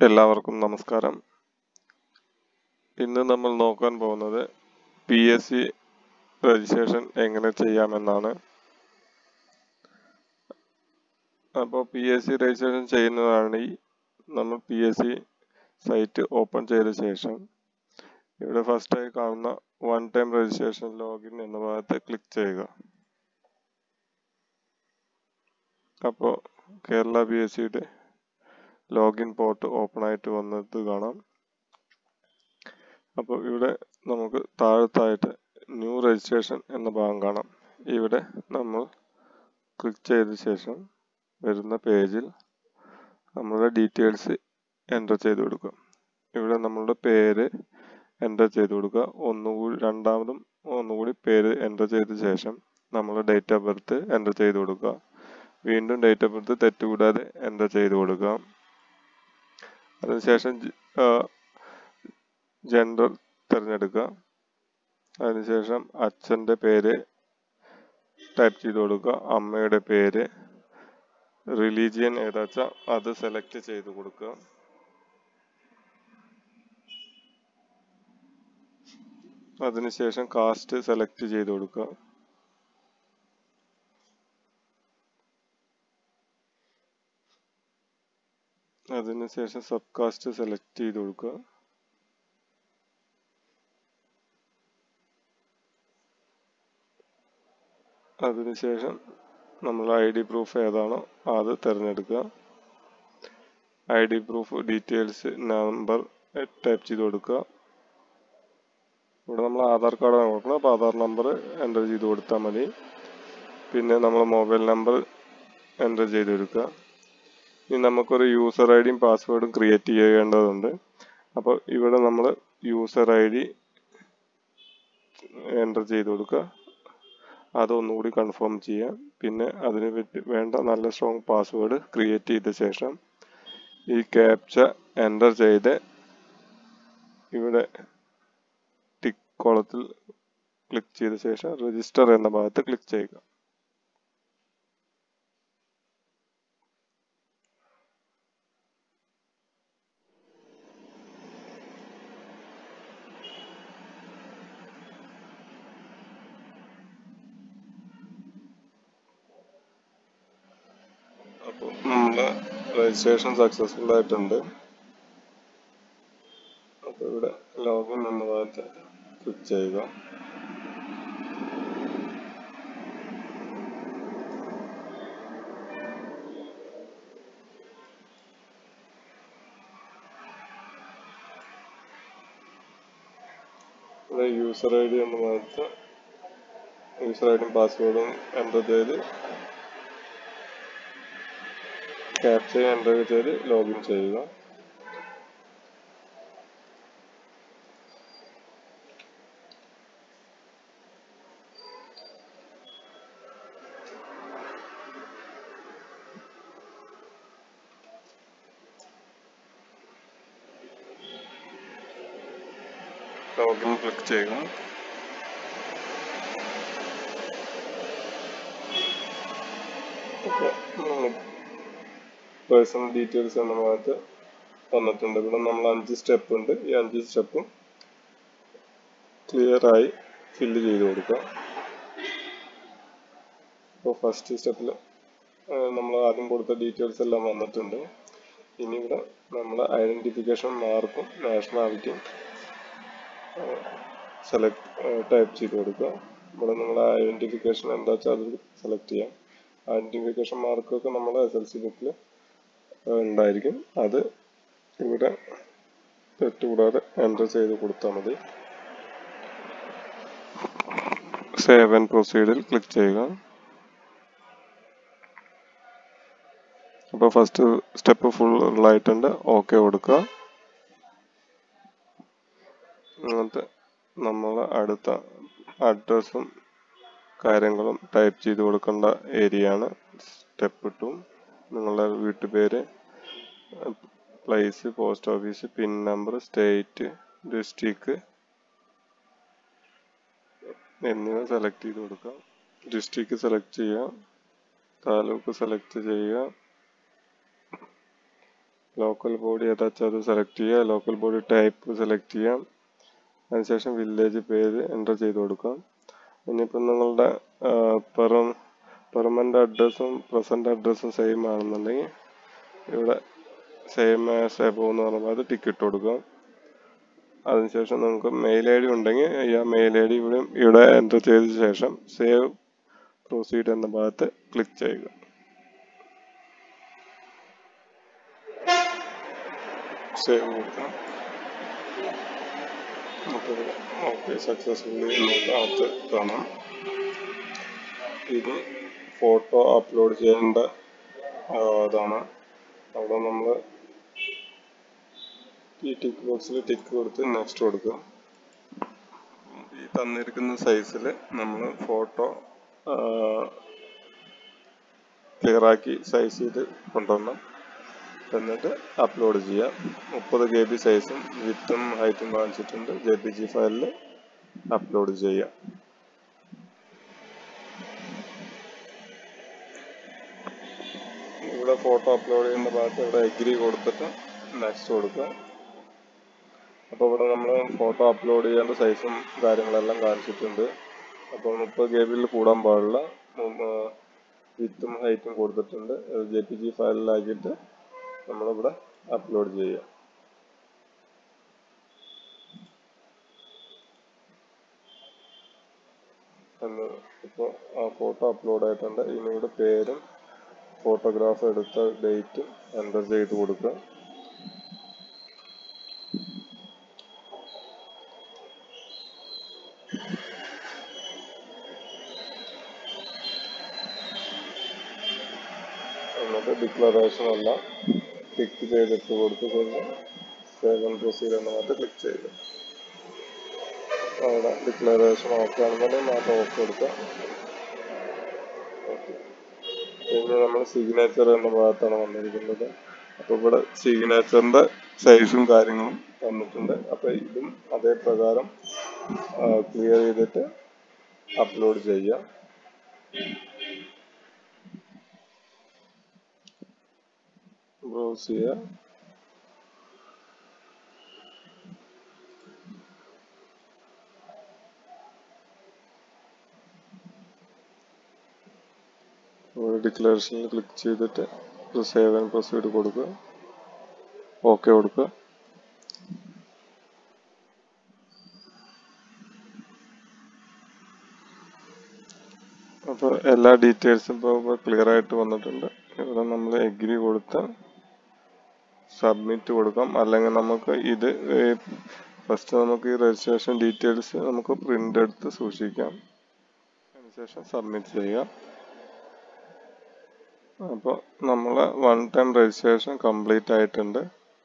എല്ലാവർക്കും നമസ്കാരം ഇന്ന് നമ്മൾ നോക്കാൻ പോകുന്നത് പി എസ് സി രജിസ്ട്രേഷൻ എങ്ങനെ ചെയ്യാമെന്നാണ് അപ്പോൾ പി എസ് സി രജിസ്ട്രേഷൻ ചെയ്യുന്നതാണെങ്കിൽ നമ്മൾ P S C site open ചെയ്ത ശേഷം ഇവിടെ ഫസ്റ്റായി കാണുന്ന വൺ ടൈം രജിസ്ട്രേഷൻ ലോഗിൻ എന്ന ഭാഗത്ത് ക്ലിക്ക് ചെയ്യുക അപ്പോൾ കേരള പി എസ് സിയുടെ ലോഗിൻ പോർട്ട് ഓപ്പൺ ആയിട്ട് വന്നത് കാണാം അപ്പോൾ ഇവിടെ നമുക്ക് താഴത്തായിട്ട് ന്യൂ രജിസ്ട്രേഷൻ എന്ന ഭാഗം കാണാം ഇവിടെ നമ്മൾ ക്ലിക്ക് ചെയ്ത ശേഷം വരുന്ന പേജിൽ നമ്മളുടെ ഡീറ്റെയിൽസ് എൻ്റർ ചെയ്ത് കൊടുക്കുക ഇവിടെ നമ്മളുടെ പേര് എൻ്റർ ചെയ്ത് കൊടുക്കുക ഒന്നുകൂടി രണ്ടാമതും ഒന്നുകൂടി പേര് എൻ്റർ ചെയ്ത ശേഷം നമ്മൾ ഡേറ്റ് ഓഫ് ബർത്ത് എൻ്റർ ചെയ്ത് കൊടുക്കുക വീണ്ടും ഡേറ്റ് ഓഫ് ബർത്ത് തെറ്റുകൂടാതെ എൻ്റർ ചെയ്ത് കൊടുക്കുക അതിനുശേഷം ജെൻഡർ തിരഞ്ഞെടുക്കുക അതിനുശേഷം അച്ഛൻ്റെ പേര് ടൈപ്പ് ചെയ്ത് കൊടുക്കുക അമ്മയുടെ പേര് റിലീജിയൻ ഏതാച്ചാ അത് സെലക്ട് ചെയ്ത് കൊടുക്കുക അതിനുശേഷം കാസ്റ്റ് സെലക്ട് ചെയ്ത് കൊടുക്കുക അതിനുശേഷം സബ് കാസ്റ്റ് സെലക്ട് ചെയ്ത് കൊടുക്കുക അതിനുശേഷം നമ്മൾ ഐ ഡി പ്രൂഫ് ഏതാണോ അത് തിരഞ്ഞെടുക്കുക I D proof details number type ചെയ്ത് കൊടുക്കുക ഇവിടെ നമ്മൾ ആധാർ കാർഡാണ് കൊടുക്കുന്നത് അപ്പോൾ ആധാർ നമ്പർ എൻ്റർ ചെയ്ത് കൊടുത്താൽ മതി പിന്നെ നമ്മൾ മൊബൈൽ നമ്പർ എൻ്റർ ചെയ്ത് കൊടുക്കുക ഇനി നമുക്കൊരു യൂസർ ഐ ഡിയും പാസ്വേഡും ക്രിയേറ്റ് ചെയ്യേണ്ടതുണ്ട് അപ്പോൾ ഇവിടെ നമ്മൾ യൂസർ ഐ ഡി എൻ്റർ ചെയ്ത് കൊടുക്കുക അതൊന്നുകൂടി കൺഫേം ചെയ്യാം പിന്നെ അതിന് പറ്റി വേണ്ട നല്ല സ്ട്രോങ് പാസ്വേഡ് ക്രിയേറ്റ് ചെയ്ത ശേഷം ഈ ക്യാപ്ച എൻ്റർ ചെയ്ത് ഇവിടെ ടിക്ക് കോളത്തിൽ ക്ലിക്ക് ചെയ്ത ശേഷം രജിസ്റ്റർ എന്ന ഭാഗത്ത് ക്ലിക്ക് ചെയ്യുക അപ്പോൾ നമ്മളെ രജിസ്ട്രേഷൻ സക്സസ്ഫുൾ ആയിട്ടുണ്ട് അപ്പോൾ ഇവിടെ ലോഗിൻ എന്ന ഭാഗത്ത് ക്ലിക്ക് ചെയ്യുക ഇവിടെ യൂസർ ഐ ഡി എന്ന ഭാഗത്ത് യൂസർ ഐ ഡിയും പാസ്വേഡും എൻ്റർ ചെയ്ത് ക്യാപ്ച എൻ്റർ ചെയ്ത് ലോഗിൻ ചെയ്യുക ലോഗിൻ ക്ലിക്ക് ചെയ്യുക പേഴ്സണൽ ഡീറ്റെയിൽസ് എന്ന ഭാഗത്ത് വന്നിട്ടുണ്ട് ഇവിടെ നമ്മൾ അഞ്ച് സ്റ്റെപ്പ് ഉണ്ട് ഈ അഞ്ച് സ്റ്റെപ്പും ക്ലിയർ ആയി ഫില്ല് ചെയ്ത് കൊടുക്കുക ഇപ്പോൾ ഫസ്റ്റ് സ്റ്റെപ്പിൽ നമ്മൾ ആദ്യം കൊടുത്ത ഡീറ്റെയിൽസ് എല്ലാം വന്നിട്ടുണ്ട് ഇനി ഇവിടെ നമ്മൾ ഐഡൻറ്റിഫിക്കേഷൻ മാർക്കും നാഷണാലിറ്റിയും സെലക്ട് ടൈപ്പ് ചെയ്ത് കൊടുക്കുക ഇവിടെ നിങ്ങൾ ഐഡൻറ്റിഫിക്കേഷൻ എന്താ വെച്ചാൽ അത് സെലക്ട് ചെയ്യാം ഐഡൻറ്റിഫിക്കേഷൻ മാർക്കൊക്കെ നമ്മൾ എസ് എൽ സി ബുക്കിൽ ഉണ്ടായിരിക്കും അത് ഇവിടെ തെറ്റുകൂടാതെ എൻ്റർ ചെയ്ത് കൊടുത്താൽ മതി സേവ് ആൻഡ് പ്രൊസീഡിൽ ക്ലിക്ക് ചെയ്യുക അപ്പോൾ ഫസ്റ്റ് സ്റ്റെപ്പ് ഫുൾ ആയിട്ടുണ്ട് ഓക്കെ കൊടുക്കുക അങ്ങനത്തെ നമ്മൾ അടുത്ത അഡ്രസ്സും കാര്യങ്ങളും ടൈപ്പ് ചെയ്ത് കൊടുക്കേണ്ട ഏരിയ ആണ് സ്റ്റെപ്പ് ടു നിങ്ങളുടെ വീട്ടുപേര് place post office pin number state district എന്നിവ സെലക്ട് ചെയ്ത് കൊടുക്കാം ഡിസ്ട്രിക്ട് സെലക്ട് ചെയ്യുക താലൂക്ക് സെലക്ട് ചെയ്യുക ലോക്കൽ ബോഡി ഏതാ വെച്ചാൽ അത് സെലക്ട് ചെയ്യുക ലോക്കൽ ബോഡി ടൈപ്പ് സെലക്ട് ചെയ്യാം അതിനുശേഷം വില്ലേജ് പേര് എൻ്റർ ചെയ്ത് കൊടുക്കാം ഇനിയിപ്പം നിങ്ങളുടെ പെറും പെർമനൻ്റ് അഡ്രസ്സും പ്രസൻറ്റ് അഡ്രസ്സും സെയിം ആണെന്നുണ്ടെങ്കിൽ ഇവിടെ സെയിം ആസ് എബോ എന്ന് പറയുമ്പോൾ അത് ടിക്ക് ഇട്ട് കൊടുക്കാം അതിനുശേഷം നമുക്ക് മെയിൽ ഐ ഡി ഉണ്ടെങ്കിൽ ഈ ആ മെയിൽ ഐ ഡി ഇവിടെ ഇവിടെ എൻ്റർ ചെയ്ത ശേഷം സേവ് പ്രൊസീഡ് എന്ന ഭാഗത്ത് ക്ലിക്ക് ചെയ്യുക സേവ് കൊടുക്കാം അപ്പോൾ ഓക്കെ സക്സസ്ഫുള്ളി നമുക്ക് അകത്ത് കാണാം ഇത് ഫോട്ടോ അപ്ലോഡ് ചെയ്യേണ്ട ആ, അതാണ് അവിടെ നമ്മൾ ഈ ടിക്ക് ബോക്സിൽ ടിക്ക് കൊടുത്ത് നെക്സ്റ്റ് കൊടുക്കുക ഈ തന്നിരിക്കുന്ന സൈസിൽ നമ്മൾ ഫോട്ടോ ക്ലിയർ ആക്കി സൈസ് ചെയ്ത് കൊണ്ടുവരണം എന്നിട്ട് അപ്ലോഡ് ചെയ്യാം മുപ്പത് കെ ബി സൈസും വിത്തും ഹൈറ്റും കാണിച്ചിട്ടുണ്ട് ജെ പി ജി ഫയലിൽ അപ്ലോഡ് ചെയ്യാം ഇവിടെ ഫോട്ടോ അപ്ലോഡ് ചെയ്യുന്ന ഭാഗത്ത് ഇവിടെ എഗ്രി കൊടുത്തിട്ട് നെക്സ്റ്റ് കൊടുക്കുക അപ്പോൾ ഇവിടെ നമ്മൾ ഫോട്ടോ അപ്ലോഡ് ചെയ്യേണ്ട സൈസും കാര്യങ്ങളെല്ലാം കാണിച്ചിട്ടുണ്ട് അപ്പോൾ മുപ്പത് കെ ബിയിൽ കൂടാൻ പാടില്ല വിത്തും ഹൈറ്റും കൊടുത്തിട്ടുണ്ട് ജെ പി ജി ഫയലിലാക്കിയിട്ട് നമ്മളിവിടെ അപ്ലോഡ് ചെയ്യാം എന്ന് ഇപ്പോൾ ആ ഫോട്ടോ അപ്ലോഡ് ആയിട്ടുണ്ട് ഇനി ഇവിടെ പേരും ഫോട്ടോഗ്രാഫ് എടുത്ത ഡേറ്റും എൻ്റർ ചെയ്ത് കൊടുക്കുക എന്നിട്ട് ഡിക്ലറേഷൻ എല്ലാം ക്ലിക്ക് ചെയ്തിട്ട് കൊടുത്ത് കഴിഞ്ഞാൽ സേവ് ആൻഡ് പ്രൊസീഡ് എന്ന ഭാഗത്ത് ക്ലിക്ക് ചെയ്യുക അവിടെ ഡിക്ലറേഷൻ ഓക്കെ ആണെന്നുണ്ടെങ്കിൽ മാത്രം ഓക്കെ കൊടുക്കുക ഓക്കെ പിന്നെ നമ്മൾ സിഗ്നേച്ചർ എന്ന ഭാഗത്താണ് വന്നിരിക്കുന്നത് അപ്പോൾ ഇവിടെ സിഗ്നേച്ചറിൻ്റെ സൈസും കാര്യങ്ങളും തന്നിട്ടുണ്ട് അപ്പോൾ ഇതും അതേ പ്രകാരം ക്ലിയർ ചെയ്തിട്ട് അപ്ലോഡ് ചെയ്യാം ബ്രൗസ് ചെയ്യുക ഇവിടെ ഡിക്ലറേഷനിൽ ക്ലിക്ക് ചെയ്തിട്ട് സേവ് ആൻഡ് പ്രൊസീഡ് കൊടുക്കുക ഓക്കെ കൊടുക്കുക അപ്പോൾ എല്ലാ ഡീറ്റെയിൽസും ഇപ്പോൾ ക്ലിയർ ആയിട്ട് വന്നിട്ടുണ്ട് ഇവിടെ നമ്മൾ എഗ്രി കൊടുത്ത് സബ്മിറ്റ് കൊടുക്കാം അല്ലെങ്കിൽ നമുക്ക് ഇത് ഫസ്റ്റ് നമുക്ക് ഈ രജിസ്ട്രേഷൻ ഡീറ്റെയിൽസ് നമുക്ക് പ്രിന്റ് എടുത്ത് സൂക്ഷിക്കാം അതിനുശേഷം സബ്മിറ്റ് ചെയ്യാം അപ്പോൾ നമ്മൾ വൺ ടൈം രജിസ്ട്രേഷൻ കംപ്ലീറ്റ് ആയിട്ടുണ്ട്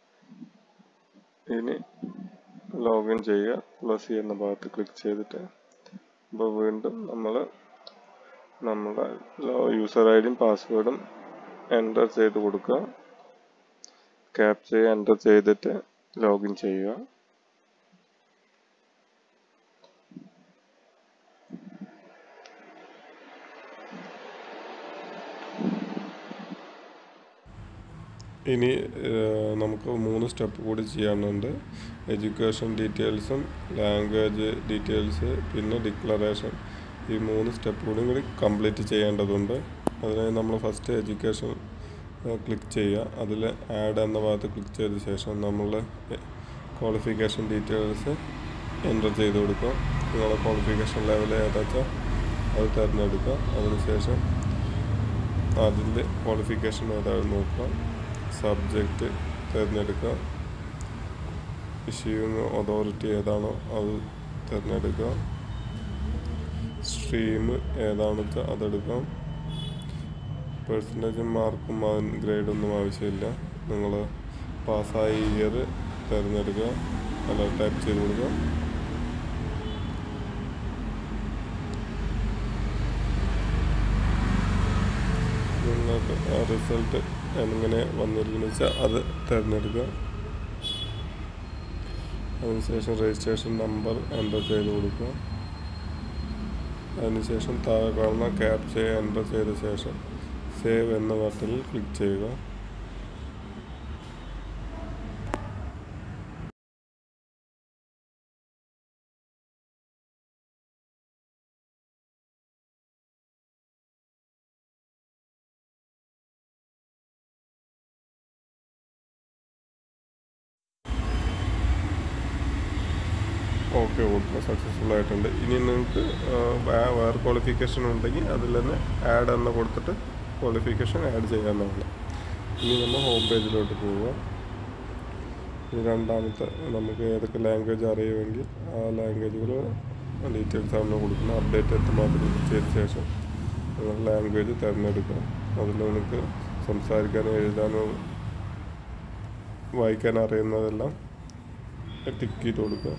ഇനി ലോഗിൻ ചെയ്യുക പ്ലസ് എന്ന ഭാഗത്ത് ക്ലിക്ക് ചെയ്തിട്ട് അപ്പോൾ വീണ്ടും നമ്മൾ നമ്മുടെ യൂസർ ഐ ഡിയും പാസ്വേഡും എൻ്റർ ചെയ്ത് കൊടുക്കുക ക്യാപ്ച എൻ്റർ ചെയ്തിട്ട് ലോഗിൻ ചെയ്യുക ഇനി ഏഹ്, നമുക്ക് മൂന്ന് സ്റ്റെപ്പ് കൂടി ചെയ്യാനുണ്ട് എഡ്യൂക്കേഷൻ ഡീറ്റെയിൽസും ലാംഗ്വേജ് ഡീറ്റെയിൽസ് പിന്നെ ഡിക്ലറേഷൻ ഈ മൂന്ന് സ്റ്റെപ്പ് കൂടി കൂടി കംപ്ലീറ്റ് ചെയ്യേണ്ടതുണ്ട് അതിനായി നമ്മൾ ഫസ്റ്റ് എഡ്യൂക്കേഷൻ ക്ലിക്ക് ചെയ്യുക അതിൽ ആഡ് എന്ന ഭാഗത്ത് ക്ലിക്ക് ചെയ്ത ശേഷം നമ്മൾ ക്വാളിഫിക്കേഷൻ ഡീറ്റെയിൽസ് എൻ്റർ ചെയ്ത് കൊടുക്കുക നിങ്ങളുടെ ക്വാളിഫിക്കേഷൻ ലെവൽ ഏതാ വെച്ചാൽ അത് തിരഞ്ഞെടുക്കുക അതിനുശേഷം അതിൻ്റെ ക്വാളിഫിക്കേഷൻ ഏതാണെന്ന് നോക്കുക സബ്ജക്റ്റ് തിരഞ്ഞെടുക്കുക ഇഷ്യൂയിങ് അതോറിറ്റി ഏതാണോ അത് തിരഞ്ഞെടുക്കുക സ്ട്രീം ഏതാണെന്ന് വെച്ചാൽ അതെടുക്കാം പെർസെൻറ്റേജും മാർക്കും ഗ്രേഡൊന്നും ആവശ്യമില്ല നിങ്ങൾ പാസ്സായ ഇയർ തിരഞ്ഞെടുക്കുക അല്ല ടൈപ്പ് ചെയ്ത് കൊടുക്കുക നിങ്ങൾക്ക് ആ റിസൾട്ട് എങ്ങനെ വന്നിരിക്കുന്നത് വെച്ചാൽ അത് തിരഞ്ഞെടുക്കുക അതിനുശേഷം രജിസ്ട്രേഷൻ നമ്പർ എൻ്റർ ചെയ്ത് കൊടുക്കുക അതിനുശേഷം താഴെ കാണുന്ന ക്യാപ്ച എൻ്റർ ചെയ്ത ശേഷം സേവ് എന്ന ബട്ടണിൽ ക്ലിക്ക് ചെയ്യുക ഓക്കെ കൊടുക്കുക സക്സസ്ഫുൾ ആയിട്ടുണ്ട് ഇനി നിങ്ങൾക്ക് വേ- വേറെ ക്വാളിഫിക്കേഷൻ ഉണ്ടെങ്കിൽ അതിൽ തന്നെ ആഡ് എന്ന് കൊടുത്തിട്ട് ക്വാളിഫിക്കേഷൻ ആഡ് ചെയ്യാവുന്നതാണ് ഇനി നമ്മൾ ഹോം പേജിലോട്ട് പോവുക ഇനി രണ്ടാമത്തെ നമുക്ക് ഏതൊക്കെ ലാംഗ്വേജ് അറിയുമെങ്കിൽ ആ ലാംഗ്വേജുകൾ ഡീറ്റെയിൽസ് ആണ് കൊടുക്കുന്നത് അപ്ഡേറ്റ് എത്തുമ്പോൾ ക്ലിക്ക് ചെയ്ത ശേഷം നിങ്ങൾ ലാംഗ്വേജ് തിരഞ്ഞെടുക്കുക അതിൽ നിങ്ങൾക്ക് സംസാരിക്കാനും എഴുതാനും വായിക്കാൻ അറിയുന്നതെല്ലാം ടിക്ക് ചെയ്ത് കൊടുക്കുക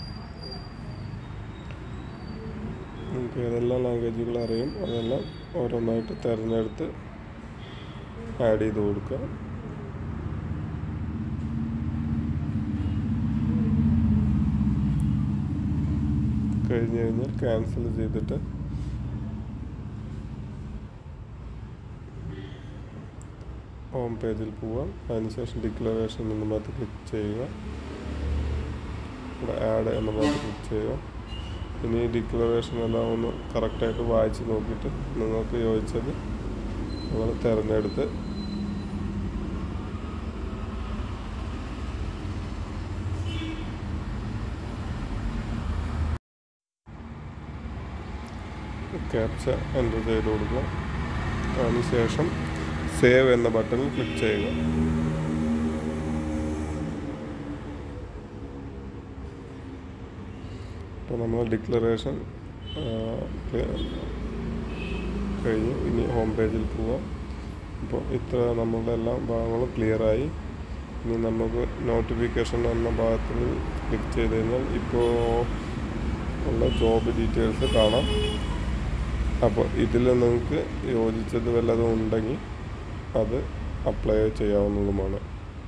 നമുക്ക് ഏതെല്ലാം ലാംഗ്വേജുകൾ അറിയും അതെല്ലാം ഓരോന്നായിട്ട് തിരഞ്ഞെടുത്ത് ആഡ് ചെയ്ത് കൊടുക്കുക കഴിഞ്ഞ് കഴിഞ്ഞാൽ ക്യാൻസൽ ചെയ്തിട്ട് ഹോം പേജിൽ പോവാം അതിനുശേഷം ഡിക്ലറേഷൻ എന്ന ഭാഗത്ത് ക്ലിക്ക് ചെയ്യുക ഇവിടെ ആഡ് എന്ന ഭാഗത്ത് ക്ലിക്ക് ചെയ്യുക ഇനി ഈ ഡിക്ലറേഷൻ എല്ലാം ഒന്ന് കറക്റ്റായിട്ട് വായിച്ച് നോക്കിയിട്ട് നിങ്ങൾക്ക് യോജിച്ചത് നിങ്ങൾ തിരഞ്ഞെടുത്ത് ക്യാപ്ച എൻ്റർ ചെയ്ത് കൊടുക്കുക അതിനുശേഷം സേവ് എന്ന ബട്ടണിൽ ക്ലിക്ക് ചെയ്യുക ഇപ്പോൾ നമ്മൾ ഡിക്ലറേഷൻ കഴിഞ്ഞു ഇനി ഹോം പേജിൽ പോവാം അപ്പോൾ ഇത്ര നമ്മളുടെ എല്ലാ ഭാഗങ്ങളും ക്ലിയറായി ഇനി നമുക്ക് നോട്ടിഫിക്കേഷൻ എന്ന ഭാഗത്തിൽ ക്ലിക്ക് ചെയ്ത് കഴിഞ്ഞാൽ ഇപ്പോൾ ഉള്ള ജോബ് ഡീറ്റെയിൽസ് കാണാം അപ്പോൾ ഇതിൽ നിങ്ങൾക്ക് യോജിച്ചത് വല്ലതും ഉണ്ടെങ്കിൽ അത് അപ്ലൈ ചെയ്യാവുന്നതുമാണ്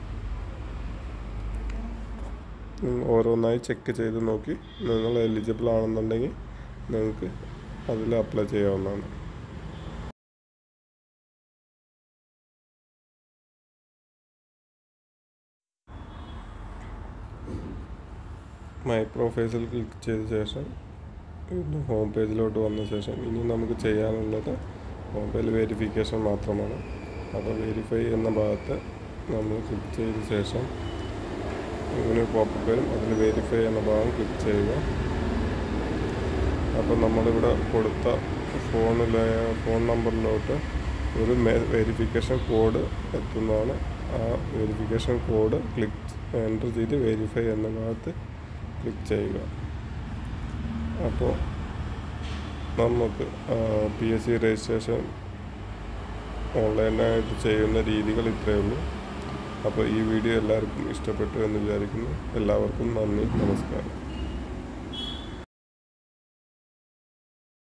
നിങ്ങൾ ഓരോന്നായി ചെക്ക് ചെയ്ത് നോക്കി നിങ്ങൾ എലിജിബിൾ ആണെന്നുണ്ടെങ്കിൽ നിങ്ങൾക്ക് അതിൽ അപ്ലൈ ചെയ്യാവുന്നതാണ് മൈ പ്രൊഫൈസിൽ ക്ലിക്ക് ചെയ്ത ശേഷം വീണ്ടും ഹോം പേജിലോട്ട് വന്ന ശേഷം ഇനി നമുക്ക് ചെയ്യാനുള്ളത് ഹോം പേജിൽ വെരിഫിക്കേഷൻ മാത്രമാണ് അപ്പോൾ വെരിഫൈ എന്ന ഭാഗത്ത് നമ്മൾ ക്ലിക്ക് ചെയ്ത ശേഷം ഇങ്ങനെ പോപ്പപ്പ് വരും അതിൽ വെരിഫൈ എന്ന ഭാഗം ക്ലിക്ക് ചെയ്യുക അപ്പോൾ നമ്മളിവിടെ കൊടുത്ത ഫോണിലെ ഫോൺ നമ്പറിലോട്ട് ഒരു വെരിഫിക്കേഷൻ കോഡ് എത്തുന്നതാണ് ആ വെരിഫിക്കേഷൻ കോഡ് ക്ലിക്ക് എൻ്റർ ചെയ്ത് വെരിഫൈ എന്ന ഭാഗത്ത് ക്ലിക്ക് ചെയ്യുക അപ്പോൾ നമുക്ക് പി എസ് സി രജിസ്ട്രേഷൻ ഓൺലൈനായിട്ട് ചെയ്യുന്ന രീതികൾ ഇത്രയേ ഉള്ളൂ അപ്പോൾ ഈ വീഡിയോ എല്ലാവർക്കും ഇഷ്ടപ്പെട്ടു എന്ന് വിചാരിക്കുന്നു എല്ലാവർക്കും നന്ദി നമസ്കാരം